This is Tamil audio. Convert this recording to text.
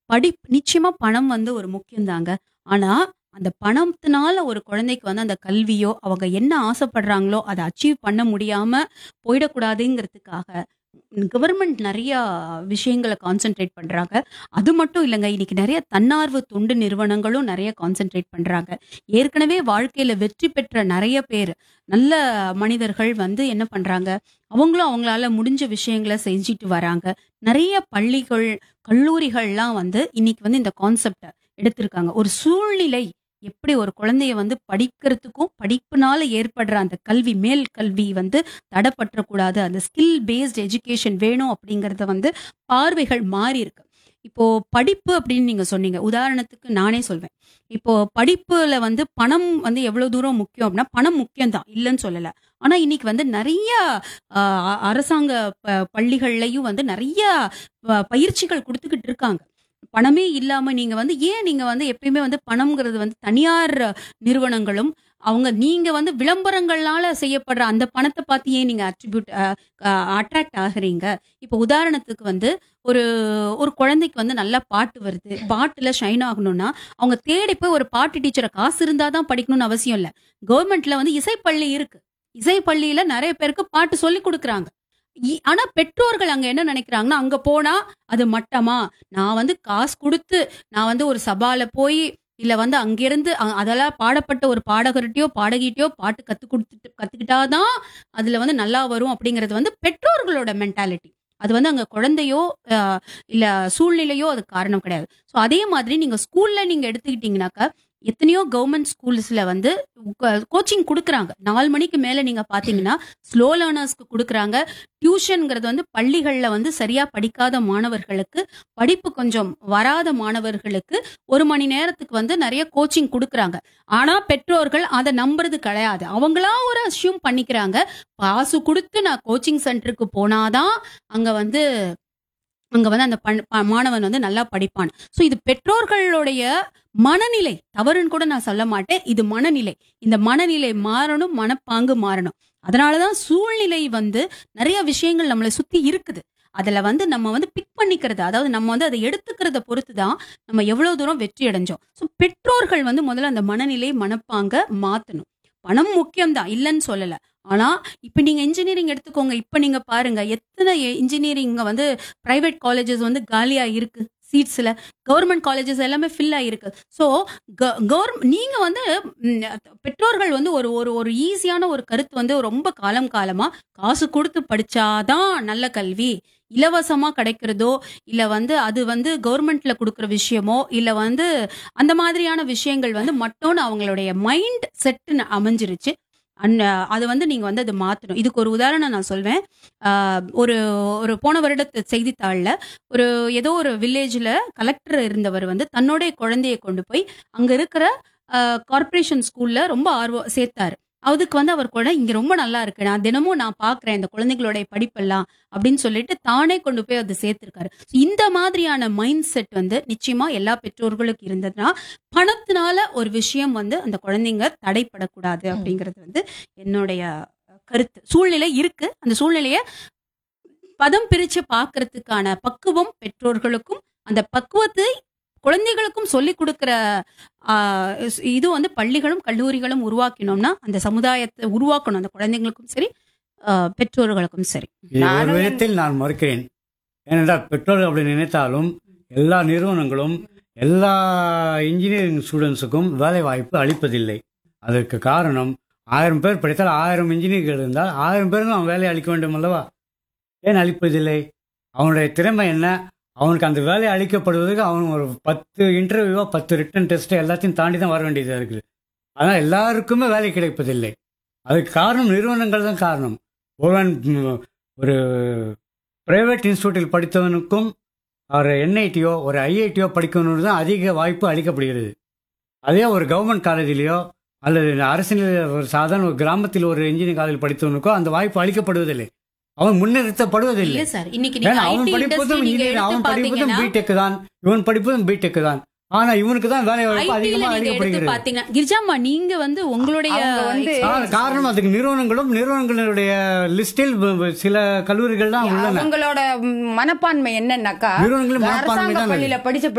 படிப் நிச்சயமா பணம் வந்து ஒரு முக்கியம் தாங்க. ஆனா, அந்த பணத்தினால ஒரு குழந்தைக்கு வந்து அந்த கல்வியோ, அவங்க என்ன ஆசைப்படுறாங்களோ, அத அச்சீவ் பண்ண முடியாம போயிடக்கூடாதுங்கிறதுக்காக, கவர்மெண்ட் நெறையா விஷயங்கள கான்சன்ட்ரேட் பண்றாங்க. அது மட்டும் இல்லங்க. இன்னைக்கு நெறைய தன்னார்வ தொண்டு நிறுவனங்களும் நெறைய கான்சன்ட்ரேட் பண்றாங்க. ஏற்கனவே வாழ்க்கையில வெற்றி பெற்ற நெறைய பேரு, நல்ல மனிதர்கள் வந்து என்ன பண்றாங்க, அவங்களும் அவங்களால முடிஞ்ச விஷயங்கள செஞ்சுட்டு வராங்க. நெறைய பள்ளிகள், கல்லூரிகள்லாம் வந்து இன்னைக்கு வந்து இந்த கான்செப்ட்ட எடுத்திருக்காங்க. ஒரு சூழ்நிலை எப்படி ஒரு குழந்தைய வந்து படிக்கிறதுக்கும், படிப்புனால ஏற்படுற அந்த கல்வி, மேல் கல்வி வந்து தடப்பற்றக்கூடாது. அந்த ஸ்கில் பேஸ்ட் எஜுகேஷன் வேணும் அப்படிங்கிறத வந்து பார்வைகள் மாறியிருக்கு. இப்போ படிப்பு அப்படின்னு நீங்க சொன்னீங்க. உதாரணத்துக்கு நானே சொல்வேன். இப்போ படிப்புல வந்து பணம் வந்து எவ்வளோ தூரம் முக்கியம் அப்படின்னா, பணம் முக்கியம் தான். இல்லன்னு சொல்லல. ஆனா, இன்னைக்கு வந்து நெறைய அ அரசாங்க ப பள்ளிகள்லயும் வந்து நெறைய ப பயிற்சிகள் குடுத்துக்கிட்டு இருக்காங்க. பணமே இல்லாம நீங்க வந்து ஏன் நீங்க வந்து எப்பயுமே வந்து பணம்ங்கிறது வந்து தனியார் நிறுவனங்களும், அவங்க நீங்க வந்து விளம்பரங்கள்னால செய்யப்படுற அந்த பணத்த பார்த்து ஏன் நீங்க அட்ரிபியூட் அ அ அட்ராக்ட் ஆகுறீங்க? இப்போ உதாரணத்துக்கு வந்து ஒரு ஒரு குழந்தைக்கு வந்து நல்லா பாட்டு வருது. பாட்டுல ஷைன் ஆகணும்னா, அவங்க தேடி போய் ஒரு பாட்டு டீச்சர காசு இருந்தா தான் படிக்கணும்னு அவசியம் இல்ல. கவர்மெண்ட்ல வந்து இசைப்பள்ளி இருக்கு. இசைப்பள்ளியில நெறைய பேருக்கு பாட்டு சொல்லிக் குடுக்குறாங்க. இ ஆனா பெற்றோர்கள் அங்க என்ன நெனைக்கிறாங்கன்னா, அங்க போனா அது மட்டமா? நான் வந்து காசு குடுத்து, நான் வந்து ஒரு சபால போயி, இல்ல வந்து அங்கிருந்து அ அதெல்லாம் பாடப்பட்ட ஒரு பாடகர்ட்டயோ, பாடகிட்டயோ பாட்டு கத்துக் குடுத்துட்டு கத்துக்கிட்டா தான் அதுல வந்து நல்லா வரும் அப்படிங்கிறது வந்து பெற்றோர்களோட மென்டாலிட்டி. அது வந்து அங்க குழந்தையோ, அ இல்ல சூழ்நிலையோ அதுக்கு காரணம் கிடையாது. ஸோ அதே மாதிரி நீங்க ஸ்கூல்ல நீங்க எடுத்துக்கிட்டீங்கனாக்கா, எத்தனையோ கவர்மெண்ட் ஸ்கூல்ஸ்ல வந்து க கோச்சிங் குடுக்குறாங்க. 4 மணிக்கு மேல நீங்க பார்த்தீங்கன்னா, ஸ்லோ லேர்னர்ஸ்க்கு குடுக்குறாங்க. டியூஷன்ங்கிறது வந்து பள்ளிகள்ல வந்து சரியா படிக்காத மாணவர்களுக்கு, படிப்பு கொஞ்சம் வராத மாணவர்களுக்கு 1 மணி நேரத்துக்கு வந்து நெறைய கோச்சிங் குடுக்குறாங்க. ஆனா, பெற்றோர்கள் அத நம்புறது கிடையாது. அவங்களா ஒரு அஸ்யூம் பண்ணிக்கிறாங்க. காசு குடுத்து நான் கோச்சிங் சென்டருக்கு போனா தான், அங்க வந்து அங்க வந்து அந்த பண் ப மாணவன் வந்து நல்லா படிப்பான். ஸோ இது பெற்றோர்களுடைய மனநிலை. தவறுன்னு கூட நான் சொல்ல மாட்டேன். இது மனநிலை. இந்த மனநிலை மாறணும், மனப்பாங்கு மாறணும். அதனால தான் சூழ்நிலை வந்து நெறைய விஷயங்கள் நம்மள சுத்தி இருக்குது. அதுல வந்து நம்ம வந்து பிக் பண்ணிக்கிறது. அதாவது நம்ம வந்து அத எடுத்துக்கிறத பொறுத்து தான், நம்ம எவ்வளோ தூரம் வெற்றி அடைஞ்சோம். ஸோ பெற்றோர்கள் வந்து முதல்ல அந்த மனநிலை, மனப்பாங்க மாத்தணும். பணம் முக்கியம் தான். இல்லன்னு சொல்லல. ஆனா, இப்ப நீங்க இன்ஜினியரிங் எடுத்துக்கோங்க. இப்ப நீங்க பாருங்க. எத்தன எ இன்ஜினியரிங் வந்து பிரைவேட் காலேஜஸ் வந்து காலியா இருக்கு. சீட்ஸ்ல. கவர்மெண்ட் காலேஜஸ் எல்லாமே ஃபில் ஆயிருக்கு. ஸோ க கவர் நீங்க வந்து ம் பெற்றோர்கள் வந்து ஒரு ஒரு ஒரு ஈஸியான ஒரு கருத்து வந்து ரொம்ப காலம் காலமா, காசு குடுத்து படிச்சா தான் நல்ல கல்வி. இலவசமா கிடைக்கிறதோ, இல்ல வந்து அது வந்து கவர்மெண்ட்ல குடுக்குற விஷயமோ, இல்ல வந்து அந்த மாதிரியான விஷயங்கள் வந்து மட்டும்னு அவங்களுடைய மைண்ட் செட்ன்னு அமைஞ்சிருச்சு. அன் அது வந்து நீங்க வந்து அத மாத்தணும். இதுக்கு ஒரு உதாரணம் நான் சொல்வேன். ஆ ஒரு ஒரு போன வருடத்து செய்தித்தாள்ல, ஒரு ஏதோ ஒரு வில்லேஜ்ல கலெக்டர் இருந்தவர் வந்து தன்னுடைய குழந்தைய கொண்டு போய், அங்க இருக்கிற அ கார்ப்பரேஷன் ஸ்கூல்ல ரொம்ப ஆர்வம் சேர்த்தாரு. அதுக்கு வந்து அவர் கூட இங்க ரொம்ப நல்லா இருக்கு. நான் தினமும் நான் பார்க்குறேன் இந்த குழந்தைகளுடைய படிப்பெல்லாம் அப்படின்னு சொல்லிட்டு தானே கொண்டு போய் அத சேர்த்திருக்காரு. இந்த மாதிரியான மைண்ட் செட் வந்து நிச்சயமா எல்லா பெற்றோர்களுக்கும் இருந்ததுன்னா, பணத்தினால ஒரு விஷயம் வந்து அந்த குழந்தைங்க தடைப்படக்கூடாது ம். அப்படிங்கிறது வந்து என்னுடைய கருத்து. சூழ்நிலை இருக்கு. அந்த சூழ்நிலைய பதம் பிரிச்சு பார்க்கறதுக்கான பக்குவம் பெற்றோர்களுக்கும், அந்த பக்குவத்தை குழந்தைகளுக்கும் சொல்லிக் குடுக்கிற ஆ ஸ் இது வந்து பள்ளிகளும், கல்லூரிகளும் உருவாக்கினோம்னா, அந்த சமுதாயத்த உருவாக்கணும். அந்த குழந்தைங்களுக்கும் சரி, அ பெற்றோர்களுக்கும் சரி. இது ஒரு நானும் என் விதத்தில் நான் மறுக்கிறேன். ஏனென்றால் பெற்றோர்கள் அப்படி நினைத்தாலும், எல்லா நிறுவனங்களும், எல்லா இன்ஜினியரிங் ஸ்டூடண்ட்ஸுக்கும் வேலை வாய்ப்பு அளிப்பதில்லை. அதற்கு காரணம் 1000 பேர் படித்தால் 1000 இன்ஜினியர்கள் இருந்தால் 1000 பேருக்கும் அவன் வேலை அளிக்க வேண்டும் அல்லவா? ஏன் அளிப்பதில்லை? அவனுடைய திறமை என்ன? அவனுக்கு அந்த வேலை அளிக்கப்படுவதற்கு அவன் ஒரு 10 இன்டர்வியூவோ, 10 ரிட்டன் டெஸ்ட் எல்லாத்தையும் தாண்டி தான் வர வேண்டியதா இருக்குது. அதனால் எல்லாருக்குமே வேலை கிடைப்பதில்லை. அதுக்கு காரணம் நிறுவனங்கள் தான் காரணம். ஒருவன் ம், ஒரு பிரைவேட் இன்ஸ்டிடியூட்டில் படித்தவனுக்கும் ஒரு என்ஐடியோ ஒரு ஐஐடியோ படிக்கணும்னு தான் அதிக வாய்ப்பு அளிக்கப்படுகிறது. அதே ஒரு கவர்மெண்ட் காலேஜிலேயோ அல்லது அரசியல் ஒரு சாதாரண ஒரு கிராமத்தில் ஒரு இன்ஜினியரிங் காலேஜில் படித்தவனுக்கோ அந்த வாய்ப்பு அளிக்கப்படுவதில்லை. அவன் முன்னிறுத்தப்படுவதில்லை. இல்ல சார். இன்னைக்கு நீங்க ஏன்னா அவன் ஐடி படிப்பதும் இண்டஸ்ட்ரி நீங்க இன்ஜினியர் எடுத்து அவன் படிப்பதும் பார்த்தீங்கன்னா பிடெக் தான் இவன் படிப்பதும் பிடெக் தான் ஆனா இவனுக்கு தான் வேலை வாய்ப்பு ஐடில அதிகமாக நீங்க எடுத்து அளிக்கப்படுகிறது பார்த்தீங்கன்னா கிரிஜாம்மா நீங்க வந்து உங்களுடைய அவங்க வந்து ஆ, காரணம் அதுக்கு நிறுவனங்களும் நிறுவனங்களுடைய லிஸ்டில் சில கல்லூரிகள் தான் உள்ளன அவங்களோட ம், மனப்பான்மை என்னன்னாக்கா நிறுவனங்களும் மனப்பான்மை அரசாங்க தான் அது. பள்ளியில படிச்ச